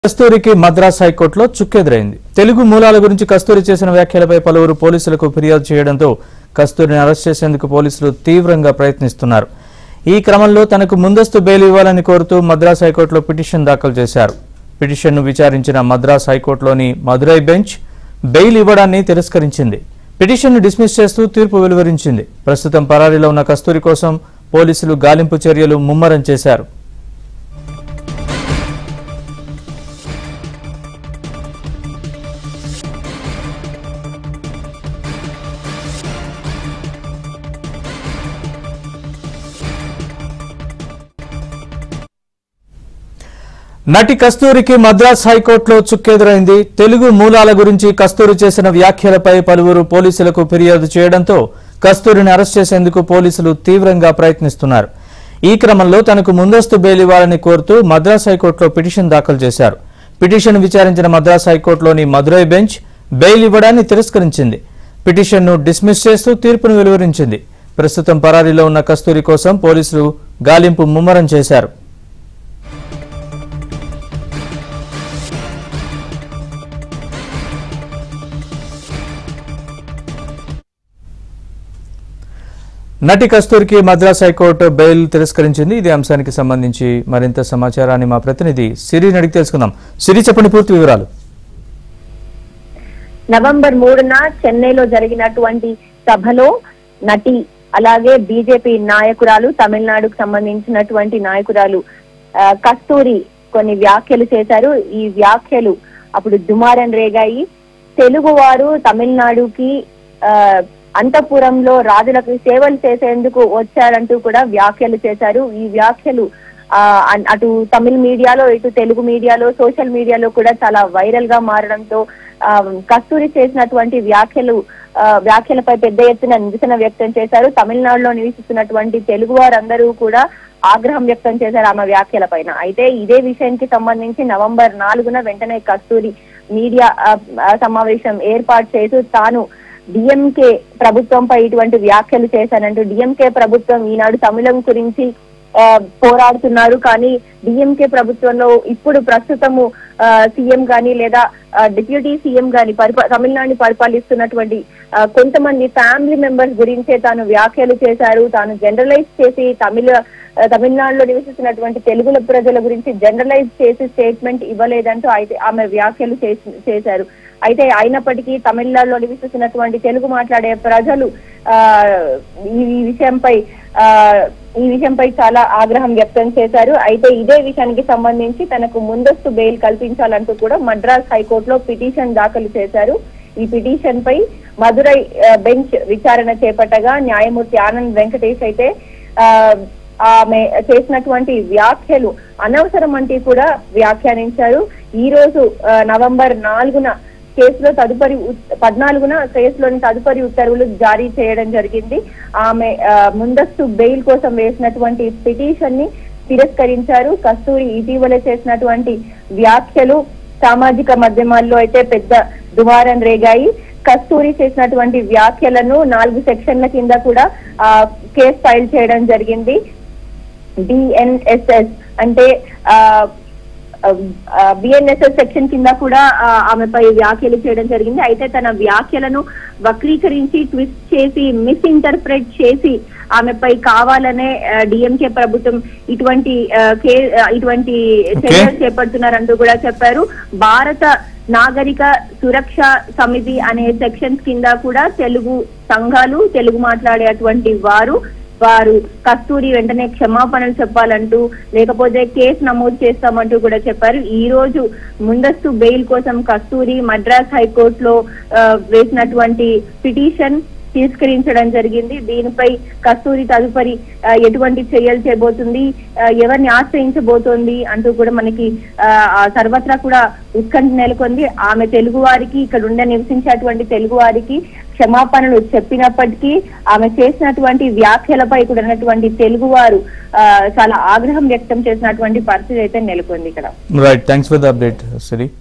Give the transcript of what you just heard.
కస్తూరికి మద్రాస్ హైకోర్టులో చుక్కెదురైంది తెలుగు మూలాల గురించి కస్తూరి చేసిన వ్యాఖ్యలపై పలువురు పోలీసులకు ఫిర్యాదు చేయడంతో కస్తూరిని అరెస్ట్ చేసేందుకు పోలీసులు తీవ్రంగా ప్రయత్నిస్తున్నారు ఈ క్రమంలో తనకు ముందస్తు బెయిల్ ఇవ్వాలని కోరుతూ మద్రాస్ హైకోర్టులో పిటిషన్ దాఖలు చేశారు పిటిషన్ను విచారించిన మద్రాస్ హైకోర్టులోని మదురై బెంచ్ బెయిల్ ఇవ్వడాన్ని తిరస్కరించింది పిటిషన్ను డిస్మిస్ చేస్తూ తీర్పు వెలువరించింది ప్రస్తుతం పరారీలో ఉన్న కస్తూరి కోసం పోలీసులు గాలింపు చర్యలు ముమ్మరం చేశారు నటి కస్తూరికి మద్రాస్ హైకోర్టులో చుక్కెదురైంది తెలుగు మూలాల గురించి కస్తూరి చేసిన వ్యాఖ్యలపై పలువురు పోలీసులకు ఫిర్యాదు చేయడంతో కస్తూరిని అరెస్ట్ చేసేందుకు పోలీసులు తీవ్రంగా ప్రయత్నిస్తున్నారు ఈ క్రమంలో తనకు ముందస్తు బెయిల్ ఇవ్వాలని కోరుతూ మద్రాస్ హైకోర్టులో పిటిషన్ దాఖలు చేశారు పిటిషన్ విచారించిన మద్రాస్ హైకోర్టులోని మదురై బెంచ్ బెయిల్ ఇవ్వడాన్ని తిరస్కరించింది పిటిషన్ను డిస్మిస్ చేస్తూ తీర్పును వెలువరించింది ప్రస్తుతం పరారీలో ఉన్న కస్తూరి కోసం పోలీసులు గాలింపు ముమ్మరం చేశారు నటి కస్తూరికి మద్రాస్ హైకోర్టు బెయిల్ తిరస్కరించింది ఇది అంశానికి సంబంధించి మరింత సమాచారాన్ని మా ప్రతినిధి సిరిని అడిగి తెలుసుకుందాం సిరి చెప్పండి పూర్తి వివరాలు నవంబర్ మూడున చెన్నైలో జరిగినటువంటి సభలో నటి అలాగే బీజేపీ నాయకురాలు తమిళనాడుకు సంబంధించినటువంటి నాయకురాలు ఆ, కస్తూరి కొన్ని వ్యాఖ్యలు చేశారు ఈ వ్యాఖ్యలు అప్పుడు దుమారం రేగాయి తెలుగు వారు తమిళనాడుకి ఆ, అంతఃపురంలో రాజులకు సేవలు చేసేందుకు వచ్చారంటూ కూడా వ్యాఖ్యలు చేశారు ఈ వ్యాఖ్యలు ఆ, అన్- అటు తమిళ మీడియాలో ఇటు తెలుగు మీడియాలో సోషల్ మీడియాలో కూడా చాలా వైరల్ గా మారడంతో ఆ, కస్తూరి చేసినటువంటి వ్యాఖ్యలు ఆ, వ్యాఖ్యలపై పెద్ద ఎత్తున నిరసన వ్యక్తం చేశారు తమిళనాడులో నివసిస్తున్నటువంటి తెలుగు వారందరూ కూడా ఆగ్రహం వ్యక్తం చేశారు ఆమె వ్యాఖ్యల పైన అయితే ఇదే విషయానికి సంబంధించి నవంబర్ నాలుగున వెంటనే కస్తూరి మీడియా ఆ, ఆ, సమావేశం ఏర్పాటు చేస్తూ తాను డిఎంకే ప్రభుత్వంపై ఇటువంటి వ్యాఖ్యలు చేశానంటూ డిఎంకే ప్రభుత్వం ఈనాడు తమిళం గురించి ఆ, పోరాడుతున్నారు కానీ డిఎంకే ప్రభుత్వంలో ఇప్పుడు ప్రస్తుతము ఆ, సీఎం గాని లేదా ఆ, డిప్యూటీ సీఎం గాని పరిపా తమిళనాడుని పరిపాలిస్తున్నటువంటి ఆ, కొంతమంది ఫ్యామిలీ మెంబర్స్ గురించే తాను వ్యాఖ్యలు చేశారు తాను జనరలైజ్ చేసి తమిళ ఆ, తమిళనాడులో నివసిస్తున్నటువంటి తెలుగుల ప్రజల గురించి జనరలైజ్ చేసి స్టేట్మెంట్ ఇవ్వలేదంటూ అయితే ఆమె వ్యాఖ్యలు చేసి- చేశారు అయితే అయినప్పటికీ తమిళనాడులో నివసిస్తున్నటువంటి తెలుగు మాట్లాడే ప్రజలు ఆ ఈ ఈ విషయంపై ఆ ఈ విషయంపై చాలా ఆగ్రహం వ్యక్తం చేశారు అయితే ఇదే విషయానికి సంబంధించి తనకు ముందస్తు బెయిల్ కల్పించాలంటూ కూడా మద్రాస్ హైకోర్టులో పిటిషన్ దాఖలు చేశారు ఈ పిటిషన్ పై మదురై ఆ, బెంచ్ విచారణ చేపట్టగా న్యాయమూర్తి ఆనంద్ వెంకటేష్ అయితే ఆ ఆమె చేసినటువంటి వ్యాఖ్యలు అనవసరం అంటే కూడా వ్యాఖ్యానించారు ఈ రోజు ఆ, నవంబర్ నాలుగున కేసులో తదుపరి ఉత్- పద్నాలుగున కేసులోని తదుపరి ఉత్తర్వులు జారీ చేయడం జరిగింది ఆమె ఆ, ముందస్తు బెయిల్ కోసం వేసినటువంటి పిటిషన్ ని తిరస్కరించారు కస్తూరి ఇటీవల చేసినటువంటి వ్యాఖ్యలు సామాజిక మాధ్యమాల్లో అయితే పెద్ద దుమారం రేగాయి కస్తూరి చేసినటువంటి వ్యాఖ్యలను నాలుగు సెక్షన్ల కింద కూడా ఆ, కేసు ఫైల్ చేయడం జరిగింది బిఎన్ఎస్ఎస్ అంటే బిఎన్ఎస్ఎస్ సెక్షన్ కింద కూడా ఆ, ఆమెపై వ్యాఖ్యలు చేయడం జరిగింది అయితే తన వ్యాఖ్యలను వక్రీకరించి ట్విస్ట్ చేసి మిస్ఇంటర్ప్రెట్ చేసి ఆమెపై కావాలనే డిఎంకే ప్రభుత్వం ఇటువంటి ఆ, కే- ఆ, ఇటువంటి చర్యలు చేపడుతున్నారంటూ కూడా చెప్పారు భారత నాగరిక సురక్ష సమితి అనే సెక్షన్స్ కింద కూడా తెలుగు సంఘాలు తెలుగు మాట్లాడేటువంటి వారు వారు కస్తూరి వెంటనే క్షమాపణలు చెప్పాలంటూ లేకపోతే కేసు నమోదు చేస్తామంటూ కూడా చెప్పారు ఈ రోజు ముందస్తు బెయిల్ కోసం కస్తూరి మద్రాస్ హైకోర్టులో ఆ, వేసినటువంటి పిటిషన్ తిరస్కరించడం జరిగింది దీనిపై కస్తూరి తదుపరి ఆ, ఎటువంటి చర్యలు చేయబోతుంది ఆ, ఎవరిని ఆశ్రయించబోతోంది అంటూ కూడా మనకి ఆ, ఆ, సర్వత్రా కూడా ఉత్కంఠ నెలకొంది ఆమె తెలుగు వారికి ఇక్కడ ఉండే నివసించేటువంటి తెలుగు వారికి క్షమాపణలు చెప్పినప్పటికీ ఆమె చేసినటువంటి వ్యాఖ్యలపై ఇక్కడ ఉన్నటువంటి తెలుగు వారు ఆ, చాలా ఆగ్రహం వ్యక్తం చేసినటువంటి పరిస్థితి అయితే నెలకొంది ఇక్కడ right thanks for the update Siri